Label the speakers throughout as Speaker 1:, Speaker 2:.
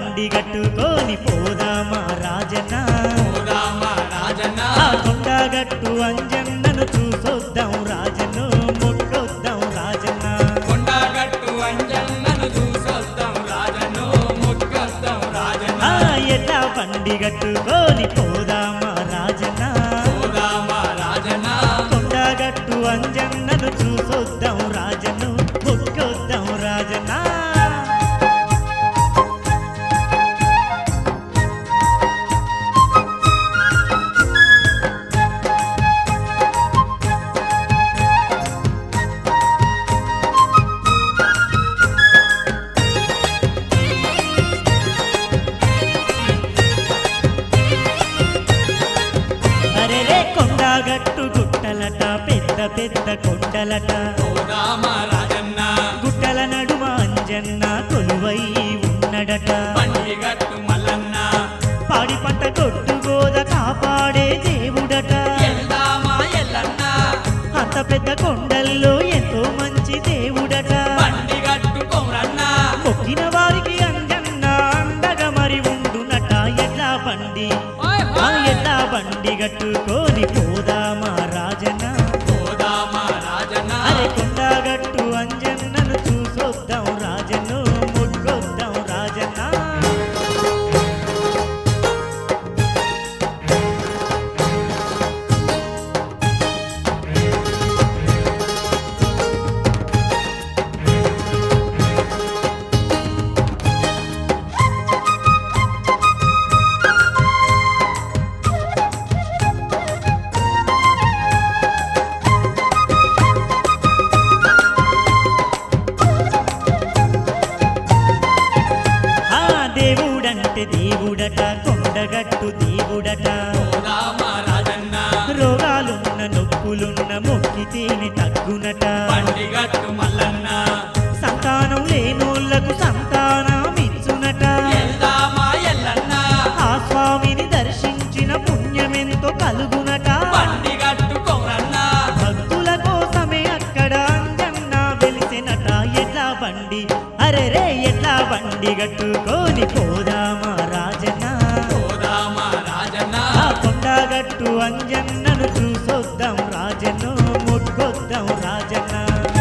Speaker 1: బండి గట్టుకొని పోదామా రాజన్న
Speaker 2: పోదామా రాజన్న
Speaker 1: ఆ కొండగట్టు అంజన్నను చూసొద్దాం రాజను ముట్టొద్దాం రాజన్న
Speaker 2: కొండగట్టు అంజన్నను చూసొద్దాం రాజను ముట్టొద్దాం రాజన్న
Speaker 1: ఆ ఎట్లా బండి గట్టుకొని పోదామా రాజన్న
Speaker 2: పోదామా రాజన్న
Speaker 1: కొండగట్టు అంజన్నను చూసొద్దాం రాజను ముట్టొద్దాం రాజన్న అరే రే కొండగట్టు గుట్టలట పెద్ద పెద్ద కొండలట
Speaker 2: పోదామా రాజన్న
Speaker 1: గుట్టల నడుమ అంజన్న కొలువై ఉన్నడట
Speaker 2: బండి గట్టు మల్లన్న
Speaker 1: పాడి పంట కొట్టు గోద కాపాడే దేవుడట
Speaker 2: ఎల్దామా ఎల్లన్న
Speaker 1: అంత పెద్ద కొండల్లో ఎంతో మంచి దేవుడట
Speaker 2: బండి గట్టు కొమరన్న
Speaker 1: మొక్కిన వారికి అంజన్న అండగా మరి ఉండునట ఎట్లా బండి
Speaker 2: ఓయ్
Speaker 1: ఆ
Speaker 2: హోయ్.
Speaker 1: ఎట్లా బండి గట్టుకొని పోదామా రాజన్న
Speaker 2: పోదామా రాజన్న
Speaker 1: అరే కొండగట్టు అంజన్నను చూసొద్దాం రాజను ముట్టొద్దాం రాజన్న ఆ దేవుడంటే దేవుడట కొండగట్టు దేవుడట
Speaker 2: పోదామా రాజన్న
Speaker 1: రోగాలున్న నొప్పులున్న మొక్కితేనే తగ్గునట
Speaker 2: బండి గట్టు మల్లన్న
Speaker 1: సంతానం లేనోళ్లకు సంతానమిచ్చునట
Speaker 2: ఎల్దామా ఎల్లన్న
Speaker 1: ఆ స్వామిని దర్శించిన పుణ్యమెంతో కలుగునట
Speaker 2: బండి గట్టు కొమరన్న
Speaker 1: భక్తుల కోసమే అక్కడ అంజన్న వెలిసినట ఎట్లా బండి అరే రే ఎట్లా బండి గట్టుకొని పోదామా రాజన్న
Speaker 2: పోదామా రాజన్న
Speaker 1: ఆ కొండగట్టు అంజన్నను చూసొద్దాం రాజను ముట్టుకొద్దాం రాజన్న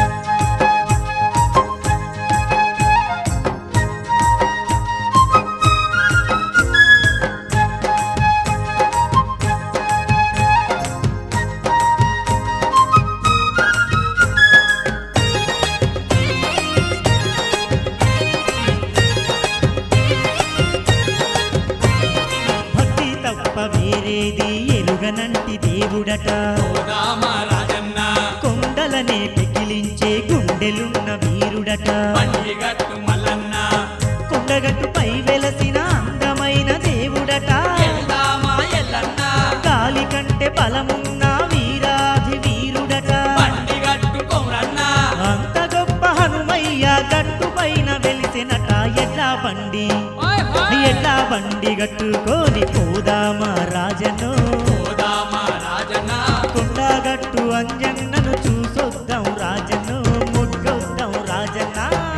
Speaker 1: భక్తి తప్ప వేరేది ఎరుగనంటి దేవుడట
Speaker 2: పోదామా రాజన్న
Speaker 1: కొండలనే పెకిలించే గుండెలున్న వీరుడట
Speaker 2: బండి గట్టు మల్లన్న
Speaker 1: కొండగట్టుపై వెలసిన అందమైన దేవుడట
Speaker 2: ఎల్దామా ఎల్లన్న
Speaker 1: గాలి కంటే బలమున్న వీరాధి వీరుడట
Speaker 2: బండి గట్టు కొమరన్న
Speaker 1: అంత గొప్ప హనుమయ్య గట్టు పైన వెలిసినట ఎట్లా బండి
Speaker 2: ఓయ్ హోయ్.
Speaker 1: ఎట్లా బండి గట్టుకొని పోదామా రాజను
Speaker 2: పోదామా రాజన్న
Speaker 1: కొండగట్టు అంజన్నను చూసొద్దాం రాజను ముట్టొద్దాం రాజన్న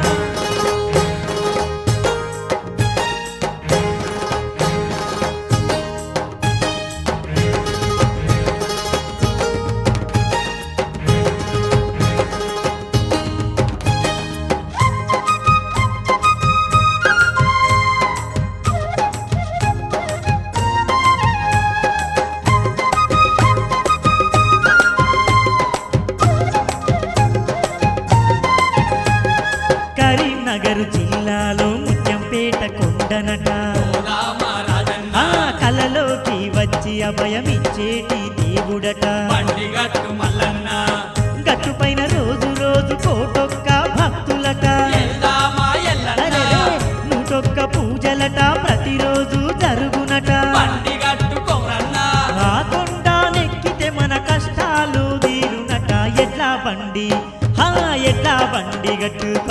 Speaker 1: కరీంనగర్ జిల్లాలో ముత్యంపేట కొండనట
Speaker 2: పోదామా రాజన్న
Speaker 1: ఆ కలలోకి వచ్చి అభయమిచ్చేటి దేవుడట
Speaker 2: బండి గట్టు మల్లన్న
Speaker 1: గట్టుపైన రోజు రోజు కోటొక్క భక్తులట
Speaker 2: ఎల్దామా ఎల్లన్న
Speaker 1: అరెరే, నూటొక్క పూజలట ప్రతిరోజు జరుగునట
Speaker 2: బండి గట్టు కొమరన్న
Speaker 1: ఆ కొండ నెక్కితే మన కష్టాలు తీరునట ఎట్లా బండి హా ఎట్లా బండి గట్టుకో